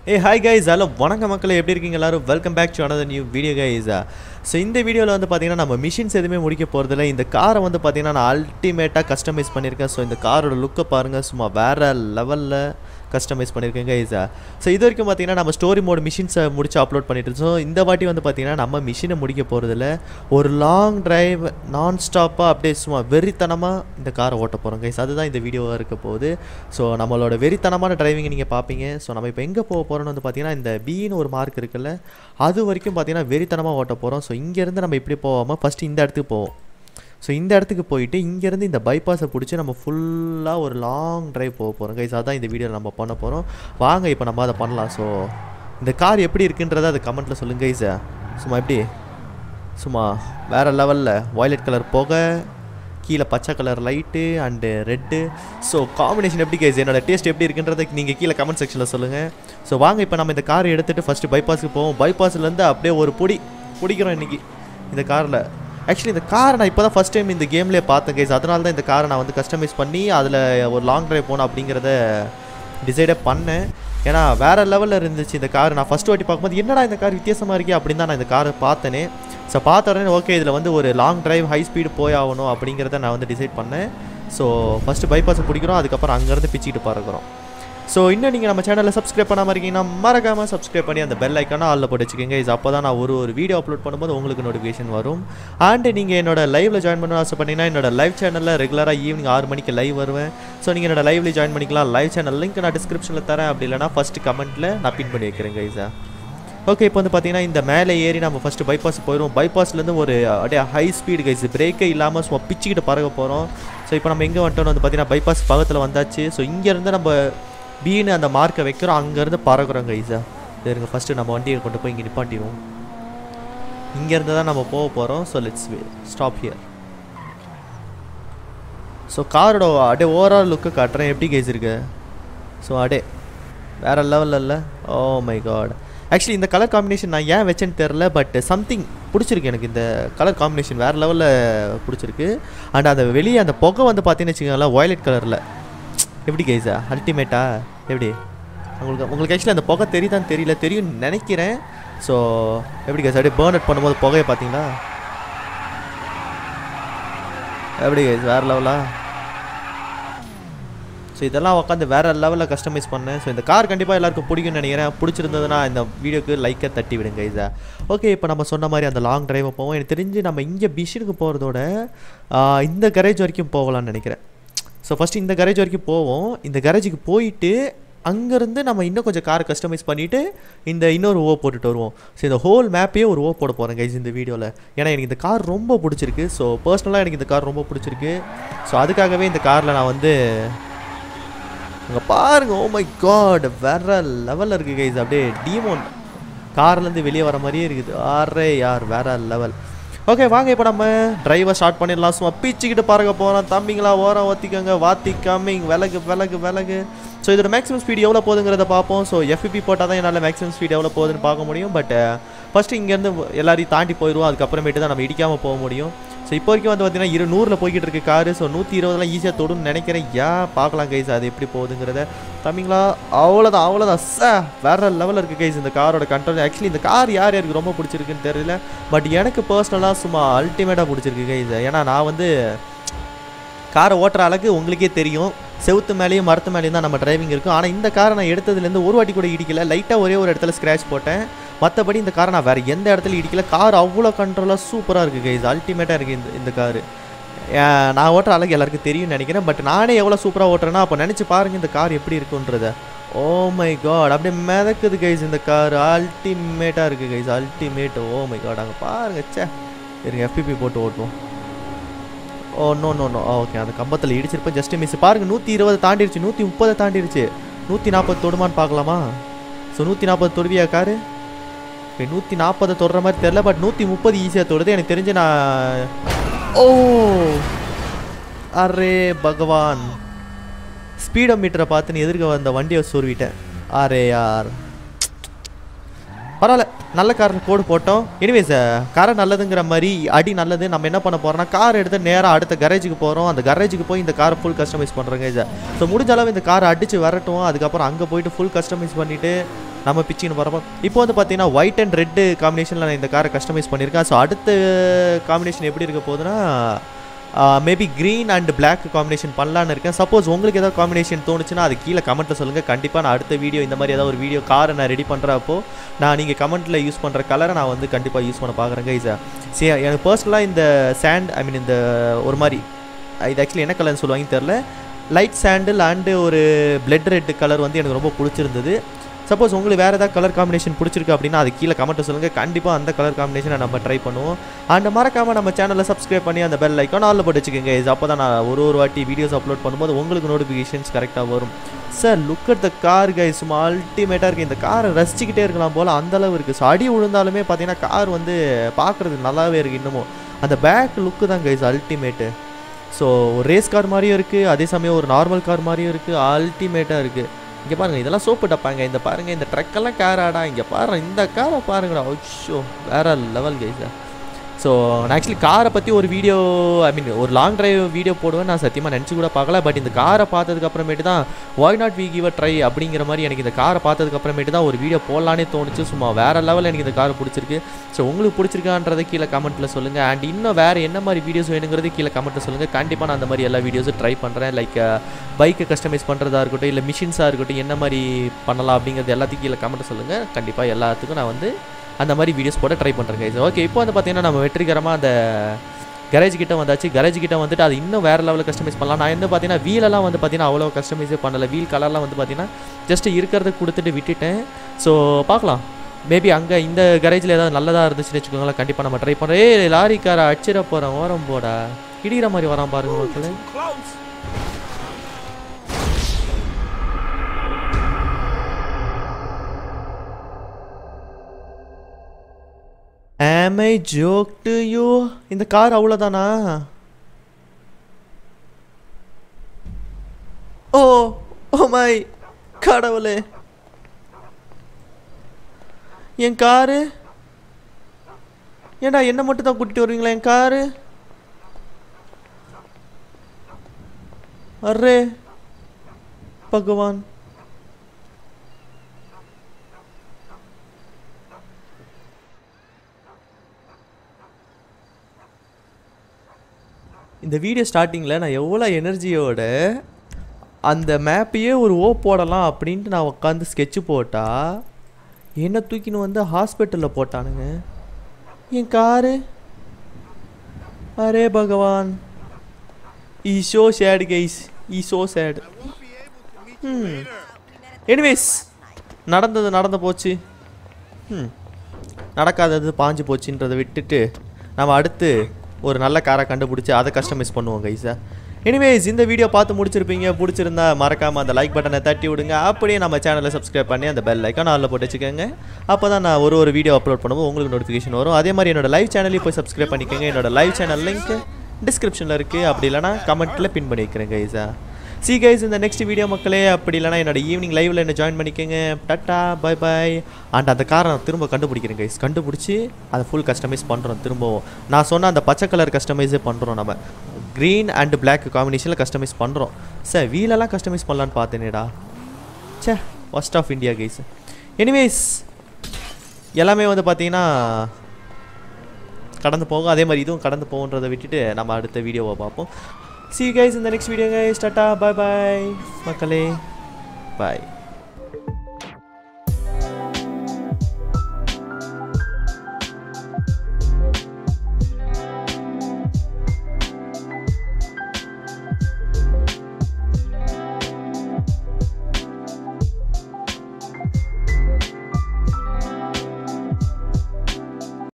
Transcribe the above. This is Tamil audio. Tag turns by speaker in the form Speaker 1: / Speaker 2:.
Speaker 1: ஏ ஹாய் கைஸ் ஹலோ வணக்கம் மக்களே எப்படி இருக்கீங்க எல்லாரும் welcome back to another new video guys so இந்த வீடியோவில் வந்து பார்த்தீங்கன்னா நம்ம மிஷின்ஸ் எதுவுமே முடிக்க போகிறதில்ல இந்த காரை வந்து பார்த்தீங்கன்னா நான் அல்டிமேட்டாக கஸ்டமைஸ் பண்ணியிருக்கேன் ஸோ இந்த காரோட லுக்கை பாருங்கள் சும்மா வேறு லெவலில் கஸ்டமைஸ் பண்ணியிருக்கேன் கைஸ் ஸோ இது வரைக்கும் பார்த்தீங்கன்னா நம்ம ஸ்டோரி மோட் மிஷின்ஸை முடிச்சு அப்லோட் பண்ணிட்டு இருந்தோம் இந்த வாட்டி வந்து பார்த்தீங்கன்னா நம்ம மிஷினை முடிக்க போகிறதில்ல ஒரு லாங் டிரைவ் நான் ஸ்டாப்பாக அப்படியே சும்மா வெறித்தனமாக இந்த காரை ஓட்ட போகிறோம் கைஸ் அதுதான் இந்த வீடியோவாக இருக்க போகுது ஸோ நம்மளோட வெறித்தனமான டிரைவிங்கை நீங்கள் பார்ப்பீங்க ஸோ நம்ம இப்போ எங்கே போக போகிறோம்னு வந்து பார்த்தீங்கன்னா இந்த பின்னு ஒரு மார்க் இருக்குல்ல அது வரைக்கும் பார்த்தீங்கன்னா வெறித்தனமாக ஓட்ட போகிறோம் ஸோ இங்கேருந்து நம்ம இப்படி போகாமல் ஃபஸ்ட்டு இந்த இடத்துக்கு போவோம் ஸோ இந்த இடத்துக்கு போயிட்டு இங்கேருந்து இந்த பைபாஸை பிடிச்சி நம்ம ஃபுல்லாக ஒரு லாங் டிரைவ் போக போகிறோம் கைஸ் அதான் இந்த வீடியோவில் நம்ம பண்ண போகிறோம் வாங்க இப்போ நம்ம அதை பண்ணலாம் ஸோ இந்த கார் எப்படி இருக்குன்றதை அது கமெண்ட்டில் சொல்லுங்க கைஸை சும்மா எப்படி சும்மா வேறு லெவலில் வயலட் கலர் போக கீழே பச்சை colour light and red so combination எப்படி கைஸ் என்னோட டேஸ்ட் எப்படி இருக்குன்றதை நீங்கள் கீழே கமெண்ட் செக்ஷனில் சொல்லுங்கள் ஸோ வாங்க இப்போ நம்ம இந்த காரை எடுத்துகிட்டு ஃபஸ்ட்டு பைபாஸுக்கு போவோம் பைபாஸ்லேருந்து அப்படியே ஒரு பொடி பிடிக்கிறோம் இன்றைக்கி இந்த காரில் ஆக்சுவலி இந்த காரை நான் இப்போ தான் ஃபஸ்ட் டைம் இந்த கேம்லேயே பார்த்தேன் கைஸ் அதனால தான் இந்த காரை நான் வந்து கஸ்டமைஸ் பண்ணி அதில் ஒரு லாங் டிரைவ் போகணும் அப்படிங்கிறத டிசைடே பண்ணேன் ஏன்னா வேறு லெவலில் இருந்துச்சு இந்த கார் நான் ஃபஸ்ட் வாட்டி பார்க்கும்போது என்னடா இந்த கார் வித்தியாசமாக இருக்கே அப்படின்னு தான் நான் இந்த காரை பார்த்தேனே ஸோ பார்த்த உடனே ஓகே இதில் வந்து ஒரு லாங் டிரைவ் ஹை ஸ்பீடு போய் ஆகணும் அப்படிங்கிறத நான் வந்து டிசைட் பண்ணேன் ஸோ ஃபஸ்ட்டு பைபாஸை பிடிக்கிறோம் அதுக்கப்புறம் அங்கேருந்து பிச்சுக்கிட்டு பறக்கிறோம் ஸோ இன்னும் நீங்கள் நம்ம சேனலில் சப்ஸ்கிரைப் பண்ணாமல் இருக்கீங்கன்னா மறக்காமல் சப்ஸ்கிரைப் பண்ணி அந்த பெல் ஐக்கான ஆளில் போட்டு வச்சுக்கோங்க இது அப்போ தான் நான் ஒரு ஒரு வீடியோ அப்லோட் பண்ணும்போது உங்களுக்கு நோட்டிஃபிகேஷன் வரும் அண்ட் நீங்கள் என்னோட லைவில் ஜாயின் பண்ண ஆசைப்பட்டீங்கன்னா என்னோட லைவ் சேனலில் ரெகுலராக ஈவினிங் ஆறு மணிக்கு லைவ் வருவேன் ஸோ நீங்கள் என்னோட லைவ்ல ஜாயின் பண்ணிக்கலாம் லைவ் சேனல் லிங்க் நான் டிஸ்கிரிப்ஷனில் தரேன் அப்படி இல்லைனா ஃபஸ்ட் கமெண்ட்டில் நான் பின் பண்ணி வைக்கிறேன் கைஸா ஓகே இப்போ வந்து பார்த்தீங்கன்னா இந்த மேலே ஏறி நம்ம ஃபஸ்ட்டு பைபாஸ் போயிடுவோம் பைபாஸ்லேருந்து ஒரு அப்படியே ஹை ஸ்பீடு கைஸ் பிரேக்கே இல்லாமல் சும்மா பிச்சுக்கிட்டு பறக்க போகிறோம் ஸோ இப்போ நம்ம எங்கே வந்துட்டோம்னு வந்து பார்த்தீங்கன்னா பைபாஸ் பக்கத்தில் வந்தாச்சு ஸோ இங்கேருந்து நம்ம பீனு அந்த மார்க்கை வைக்கிறோம் அங்கேருந்து பறக்குறோம் கைஸா சரிங்க ஃபஸ்ட்டு நம்ம வண்டியை கொண்டு போய் இங்கே நிப்பாட்டிடுவோம் இங்கேருந்து தான் நம்ம போக போகிறோம் so let's stop here so காரோட அப்படியே ஓவரால் லுக்கு காட்டுறேன் எப்படி கைஸ் இருக்கு ஸோ அடே வேறு லெவலில் இல்லை ஓ மை காட் ஆக்சுவலி இந்த கலர் காம்பினேஷன் நான் ஏன் வச்சேன்னு தெரில பட் சம்திங் பிடிச்சிருக்கு எனக்கு இந்த கலர் காம்பினேஷன் வேறு லெவலில் பிடிச்சிருக்கு அண்ட் அந்த வெளியே அந்த புகை வந்து பார்த்தீங்கன்னு வச்சுக்கோங்களேன் வயலட் கலரில் எப்படி கைஸா அல்டிமேட்டா எப்படி உங்களுக்கு உங்களுக்கு ஆக்சுவலி அந்த புகை தெரியுதான்னு தெரியல தெரியும்னு நினைக்கிறேன் ஸோ எப்படி கைஸ் அப்படியே பேர்ன் அவுட் பண்ணும்போது புகையை பார்த்தீங்களா எப்படி கைஸ் வேறு லெவலா ஸோ இதெல்லாம் உட்காந்து வேறு லெவலில் கஸ்டமைஸ் பண்ணேன் ஸோ இந்த கார் கண்டிப்பாக எல்லாருக்கும் பிடிக்கும்னு நினைக்கிறேன் பிடிச்சிருந்ததுன்னா இந்த வீடியோக்கு லைக்கை தட்டி விடுங்க இதை ஓகே இப்போ நம்ம சொன்ன மாதிரி அந்த லாங் டிரைவை போவோம் எனக்கு தெரிஞ்சு நம்ம இங்கே பிஷனுக்கு போகிறதோட இந்த கரேஜ் வரைக்கும் போகலான்னு நினைக்கிறேன் ஸோ ஃபஸ்ட்டு இந்த கரேஜ் வரைக்கும் போவோம் இந்த கரேஜுக்கு போயிட்டு அங்கேருந்து நம்ம இன்னும் கொஞ்சம் காரை கஸ்டமைஸ் பண்ணிவிட்டு இந்த இன்னொரு ஓ போட்டுட்டு வருவோம் ஸோ இந்த ஹோல் மேப்பே ஒரு ஓ போட போகிறேன் கைஸ் இந்த வீடியோவில் ஏன்னா எனக்கு இந்த கார் ரொம்ப பிடிச்சிருக்கு ஸோ பர்சனலாக எனக்கு இந்த கார் ரொம்ப பிடிச்சிருக்கு ஸோ அதுக்காகவே இந்த காரில் நான் வந்து அங்கே பாருங்க ஓ மை காட் வேற லெவலில் இருக்குது கைஸ் அப்படியே டீமோன் கார்லேருந்து வெளியே வர மாதிரியே இருக்குது ஆறே யார் வேற லெவல் ஓகே வாங்க இப்போ நம்ம டிரைவை ஸ்டார்ட் பண்ணிடலாம் சும்மா பிச்சுக்கிட்டு பறக்க போகிறோம் தம்பிங்களா ஓரம் ஒத்திக்கோங்க வாத்தி கம்மிங் விலகு விலகு விலகு ஸோ இதோட மேக்ஸிமம் ஸ்பீட் எவ்வளோ போகுதுங்கிறத பார்ப்போம் ஸோ எஃபிபி போட்டால் தான் என்னால் மேக்ஸிமம் ஸ்பீட் எவ்வளோ போகுதுன்னு பார்க்க முடியும் பட் ஃபஸ்ட்டு இங்கேருந்து எல்லாரையும் தாண்டி போயிடுவோம் அதுக்கப்புறமேட்டு தான் நம்ம இடிக்காமல் போக முடியும் ஸோ இப்போ வரைக்கும் வந்து பார்த்தீங்கன்னா இரு நூறில் போய்கிட்டு இருக்கு காரு ஸோ நூற்றி இருபதுலாம் ஈஸியாக தொடுன்னு நினைக்கிறேன் ஏன் பார்க்கலாம் கைஸ் அது எப்படி போகுதுங்கிறத தம்பிங்களா அவ்வளோதான் அவ்வளோதான் ச வேற லெவலில் இருக்குது கைஸ் இந்த காரோட கண்ட்ரோல் ஆக்சுவலி இந்த கார் யார் யாருக்கு ரொம்ப பிடிச்சிருக்குன்னு தெரியல பட் எனக்கு பர்சனலாக சும்மா அல்டிமேட்டாக பிடிச்சிருக்கு கைஸ் ஏன்னா நான் வந்து காரை ஓட்டுற அளவுக்கு உங்களுக்கே தெரியும் செவுத்து மேலேயும் மரத்து மேலேயும் தான் நம்ம டிரைவிங் இருக்கும் ஆனால் இந்த காரை நான் எடுத்ததுலேருந்து ஒரு வாட்டி கூட இடிக்கல லைட்டாக ஒரே ஒரு இடத்துல ஸ்க்ராட்ச் போட்டேன் மற்றபடி இந்த காரை நான் வேறு எந்த இடத்துல இடிக்கல கார் அவ்வளோ கண்ட்ரோலாக சூப்பராக இருக்குது கைஸ் அல்டிமேட்டாக இருக்குது இந்த இந்த காரு நான் ஓட்டுற அளவுக்கு எல்லாருக்கும் தெரியும்னு நினைக்கிறேன் பட் நானே எவ்வளோ சூப்பராக ஓட்டுறேன்னா அப்போ நினச்சி பாருங்கள் இந்த கார் எப்படி இருக்குன்றத ஓ மை காட் அப்படியே மிதக்குது கைஸ் இந்த கார் அல்டிமேட்டாக இருக்குது guys ultimate oh my god அங்கே பாருங்க சே இருங்க எஃபிபி போட்டு ஓட்டுவோம் oh no no no okay அந்த கம்பத்தில் இடிச்சிருப்பேன் ஜஸ்ட் மிஸ் பாருங்கள் நூற்றி இருபது தாண்டிடுச்சு நூற்றி முப்பதை தாண்டிடுச்சு நூற்றி நாற்பது தொடுமான்னு பார்க்கலாமா ஸோ நூற்றி நாற்பது தொடுவியா காரு இப்போ நூற்றி நாற்பதை தொடுற மாதிரி தெரில பட் நூற்றி முப்பது ஈஸியாக தொடுது எனக்கு தெரிஞ்சு நான் ஓ அரே பகவான் ஸ்பீடோ மீட்டரை பார்த்து நீ எதிர்க்க வந்த வண்டியை சொருவிட்டேன் அரே யார் பரவாயில்ல நல்ல கார் கோடு போட்டோம் எனிவேஸ் காரை நல்லதுங்கிற மாதிரி அடி நல்லது நம்ம என்ன பண்ண போகிறோம்னா கார் எடுத்து நேராக அடுத்த கரேஜுக்கு போகிறோம் அந்த கரேஜுக்கு போய் இந்த காரை ஃபுல் கஸ்டமைஸ் பண்ணுறோங்க இதை ஸோ முடிஞ்ச அளவு இந்த காரை அடித்து வரட்டும் அதுக்கப்புறம் அங்கே போயிட்டு ஃபுல் கஸ்டமைஸ் பண்ணிவிட்டு நம்ம பிச்சின்னு போகிறப்போ இப்போ வந்து பார்த்தீங்கன்னா ஒயிட் அண்ட் ரெட்டு காம்பினேஷனில் நான் இந்த காரை கஸ்டமைஸ் பண்ணியிருக்கேன் ஸோ அடுத்த காம்பினேஷன் எப்படி இருக்க போகுதுன்னா maybe green and Black combination பண்ணலான்னு இருக்கேன் சப்போஸ் உங்களுக்கு ஏதாவது காம்பினேஷன் தோணுச்சுன்னா அது கீழே கமெண்ட்டில் சொல்லுங்கள் கண்டிப்பாக நான் அடுத்த வீடியோ இந்த மாதிரி ஏதாவது ஒரு வீடியோ காரை நான் ரெடி பண்ணுறப்போ நான் நீங்கள் கமெண்ட்டில் யூஸ் பண்ணுற கலரை நான் வந்து கண்டிப்பாக யூஸ் பண்ண பார்க்குறேன் கைஸா சரி எனக்கு பர்சனலாக இந்த சாண்ட் ஐ மீன் இந்த ஒரு மாதிரி இது ஆக்சுவலி என்ன கலர்னு சொல்லுவாங்கன்னு தெரில லைட் சாண்டில் அண்டு ஒரு பிளட் ரெட் கலர் வந்து எனக்கு ரொம்ப பிடிச்சிருந்தது சப்போஸ் உங்களுக்கு வேறு ஏதாவது கலர் காம்பினேஷன் பிடிச்சிருக்கு அப்படின்னா அது கீழே கமெண்ட்டை சொல்லுங்கள் கண்டிப்பாக அந்த கலர் காம்பினேஷனை நம்ம ட்ரை பண்ணுவோம் அண்ட் மறக்காமல் நம்ம சேனலை சப்ஸ்கிரைப் பண்ணி அந்த பெல் ஐக்கான் ஆலில் போட்டு வச்சுக்கோங்க இது அப்போ தான் நான் ஒரு ஒரு வாட்டி வீடியோஸ் அப்லோட் பண்ணும்போது உங்களுக்கு நோட்டிஃபிகேஷன்ஸ் கரெக்டாக வரும் sir look at the car guy சும்மா அல்டிமேட்டாக இருக்குது இந்த காரை ரசிச்சுக்கிட்டே இருக்கலாம் போல் அந்தளவு இருக்குது ஸோ அடி விழுந்தாலுமே பார்த்தீங்கன்னா கார் வந்து பார்க்குறதுக்கு நல்லாவே இருக்குது இன்னமும் அந்த பேக் லுக்கு தான் கைஸ் அல்டிமேட்டு ஸோ ஒரு ரேஸ் கார் மாதிரியும் இருக்குது அதே சமயம் ஒரு நார்மல் கார் மாதிரியும் இருக்குது அல்டிமேட்டாக இருக்குது இங்கே பாருங்கள் இதெல்லாம் சோப்பு டப்பாங்க இந்த பாருங்கள் இந்த ட்ரக்கெல்லாம் காராடா இங்கே பாரு இந்த காரை பாருங்கடா ஓஷோ வேற லெவல் கைஸா ஸோ நான் ஆக்சுவலி காரை பற்றி ஒரு வீடியோ ஐ மீன் ஒரு லாங் டிரைவ் வீடியோ போடுவேன் நான் சத்தியமாக நினச்சி கூட பார்க்கல பட் இந்த காரை பார்த்ததுக்கு அப்புறமேட்டு தான் why not we give a try அப்படிங்கிற மாதிரி எனக்கு இந்த காரை பார்த்ததுக்கு அப்புறமேட்டு தான் ஒரு வீடியோ போடலானே தோணுச்சு சும்மா வேறு லெவலில் எனக்கு இந்த கார் பிடிச்சிருக்கு ஸோ உங்களுக்கு பிடிச்சிருக்கான்றதை கீழே கமெண்ட்டில் சொல்லுங்கள் அண்ட் இன்னும் வேறு என்ன மாதிரி வீடியோஸ் வேணுங்கிறது கீழே கமெண்ட்டில் சொல்லுங்கள் கண்டிப்பாக நான் அந்த மாதிரி எல்லா வீடியோஸும் ட்ரை பண்ணுறேன் லைக் பைக்கை கஸ்டமைஸ் பண்ணுறதா இருக்கட்டும் இல்லை மிஷின்ஸாக இருக்கட்டும் என்ன மாதிரி பண்ணலாம் அப்படிங்கிறது எல்லாத்தையும் கீழே கமெண்ட்டை சொல்லுங்கள் கண்டிப்பாக எல்லாத்துக்கும் நான் வந்து அந்த மாதிரி வீடியோஸ் போட ட்ரை பண்ணுறேன் கைஸ் ஓகே இப்போ வந்து பார்த்தீங்கன்னா நம்ம வெற்றிகரமாக அந்த கரேஜ் கிட்ட வந்தாச்சு கரேஜ் கிட்ட வந்துட்டு அது இன்னும் வேறு லெவலில் கஸ்டமைஸ் பண்ணலாம் நான் வந்து பார்த்தீங்கன்னா வீலெல்லாம் வந்து பார்த்தீங்கன்னா அவ்வளோ கஸ்டமைஸே பண்ணல வீல் கலர்லாம் வந்து பார்த்தீங்கன்னா ஜஸ்ட் இருக்கிறத கொடுத்துட்டு விட்டுட்டேன் ஸோ பார்க்கலாம் மேபி அங்கே இந்த கரேஜில் ஏதாவது நல்லதாக இருந்துச்சுன்னு வச்சுக்கோங்களேன் கண்டிப்பாக நம்ம ட்ரை பண்ணுறோம் ஏ லாரி காரை அடிச்சிட போகிறோம் ஓரம் போடா இடிகிற மாதிரி வரான் பாருங்க மக்களே
Speaker 2: Close.
Speaker 1: Am I joke to you? இந்த கார் அவ்வளோதானா ஓ ஓ மை கடவுளே என் காரு ஏன்டா என்ன மட்டும் தான் கூட்டிட்டு வருவீங்களா என் காரு அரே பகவான் இந்த வீடியோ ஸ்டார்டிங்கில் நான் எவ்வளோ எனர்ஜியோட அந்த மேப்பையே ஒரு ஓ போடலாம் அப்படின்ட்டு நான் உட்காந்து ஸ்கெட்சு போட்டா என்ன தூக்கின்னு வந்து ஹாஸ்பிட்டலில் போட்டானுங்க என் காரு அரே பகவான் ஈ ஷோ சேடு கைஸ் ஈ ஷோ சேடு ம் எனிவேஸ் நடந்தது நடந்து போச்சு ம் நடக்காதது பாஞ்சு போச்சுன்றதை விட்டுட்டு நம்ம அடுத்து ஒரு நல்ல காரை கண்டுபிடிச்சி அதை கஸ்டமைஸ் பண்ணுவோம் கைஸா எனிவேஸ் இந்த வீடியோ பார்த்து முடிச்சிருப்பீங்க பிடிச்சிருந்தா மறக்காமல் அந்த லைக் பட்டனை தட்டி விடுங்க அப்படியே நம்ம சேனலை சப்ஸ்கிரைப் பண்ணி அந்த பெல் ஐக்கான் ஆளில் போட்டு வச்சுக்கோங்க அப்போ தான் நான் ஒரு ஒரு வீடியோ அப்லோட் பண்ணும்போது உங்களுக்கு நோட்டிஃபிகேஷன் வரும் அதே மாதிரி என்னோட லைவ் சேனலையும் போய் சப்ஸ்கிரைப் பண்ணிக்கோங்க என்னோட லைவ் சேனல் லிங்க் டிஸ்கிரிப்ஷனில் இருக்குது அப்படி இல்லைனா கமெண்ட்டில் பின் பண்ணி வைக்கிறேன் கைஸா சி கைஸ் இந்த நெக்ஸ்ட் வீடியோ மக்களே அப்படி இல்லைனா என்னோட ஈவினிங் லைவில் என்ன ஜாயின் பண்ணிக்கோங்க டட்டா பை பை அண்ட் அந்த காரை நான் திரும்ப கண்டுபிடிக்கிறேன் கைஸ் கண்டுபிடிச்சி அதை ஃபுல் கஸ்டமைஸ் பண்ணுறோம் திரும்பவும் நான் சொன்ன அந்த பச்சை கலர் கஸ்டமைஸே பண்ணுறோம் நம்ம க்ரீன் அண்ட் Black காம்பினேஷனில் கஸ்டமைஸ் பண்ணுறோம் சார் வீலெல்லாம் கஸ்டமைஸ் பண்ணலான்னு பார்த்தேனேடா ச்சே first of India guys anyways எல்லாமே வந்து பார்த்தீங்கன்னா கடந்து போகும் அதே மாதிரி இதுவும் கடந்து போகுன்றதை விட்டுட்டு நம்ம அடுத்த வீடியோவை பார்ப்போம் see you guys in the next video guys tata bye bye மக்களே bye